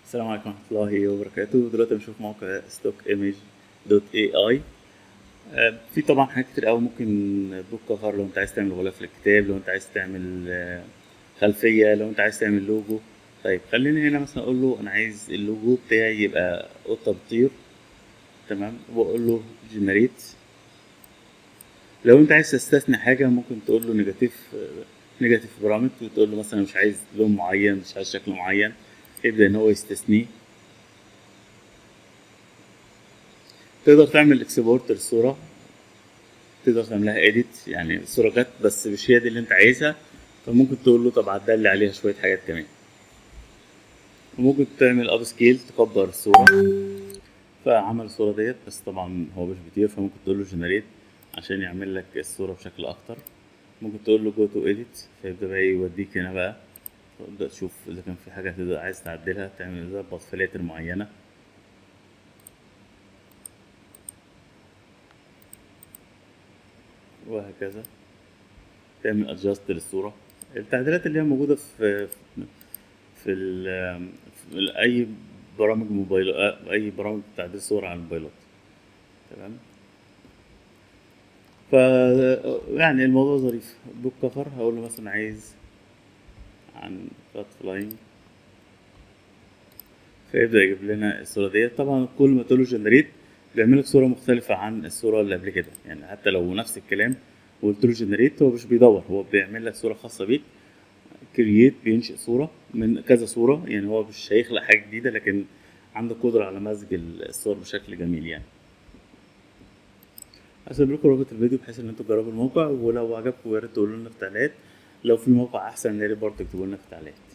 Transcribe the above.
السلام عليكم ورحمة الله وبركاته دلوقتي بنشوف موقع ستوك ايمج دوت اي اي في طبعا حاجات كتير قوي ممكن بوك كفر لو انت عايز تعمل غلاف للكتاب لو انت عايز تعمل آه، خلفية لو انت عايز تعمل لوجو طيب خليني هنا مثلا اقول له انا عايز اللوجو بتاعي يبقى قطة بتطير تمام واقول له جنريت لو انت عايز تستثني حاجة ممكن تقول له نيجاتيف نيجاتيف بارامتر وتقول له مثلا مش عايز لون معين مش عايز شكل معين يبدأ ان هو يستثنيه تقدر تعمل اكسبورت للصورة تقدر تعملها اديت يعني الصورة جت بس مش هي دي اللي انت عايزها فممكن تقول له طب عدل لي عليها شوية حاجات كمان وممكن تعمل اب سكيل تكبر الصورة فعمل الصورة ديت بس طبعا هو مش بيطير فممكن تقول له جنريت عشان يعمل لك الصورة بشكل اكتر ممكن تقول له جو تو اديت فيبدأ بقى يوديك هنا بقى تبدأ تشوف إذا كان في حاجة تقدر عايز تعدلها تعمل تظبط فلاتر معينة وهكذا تعمل ادجاست للصورة التعديلات اللي هي موجودة في في, ال في أي برامج موبايل أي برامج تعديل صور على الموبايلات تمام ف يعني الموضوع ظريف بوك كفر هقول له مثلا عايز عن كات فلاينج فيبدأ يجيب لنا الصورة ديت طبعا كل ما تقول له جنريت بيعمل لك صورة مختلفة عن الصورة اللي قبل كده يعني حتى لو نفس الكلام وقلت له جنريت هو مش بيدور هو بيعمل لك صورة خاصة بيك كرييت بينشئ صورة من كذا صورة يعني هو مش هيخلق حاجة جديدة لكن عنده قدرة على مزج الصور بشكل جميل يعني هسيب لكم رابط الفيديو بحيث ان انتوا تجربوا الموقع ولو عجبكم يا ريت تقولوا لنا في التعليقات لو في موقع احسن يا ريت برضه تكتبوا لنا في التعليقات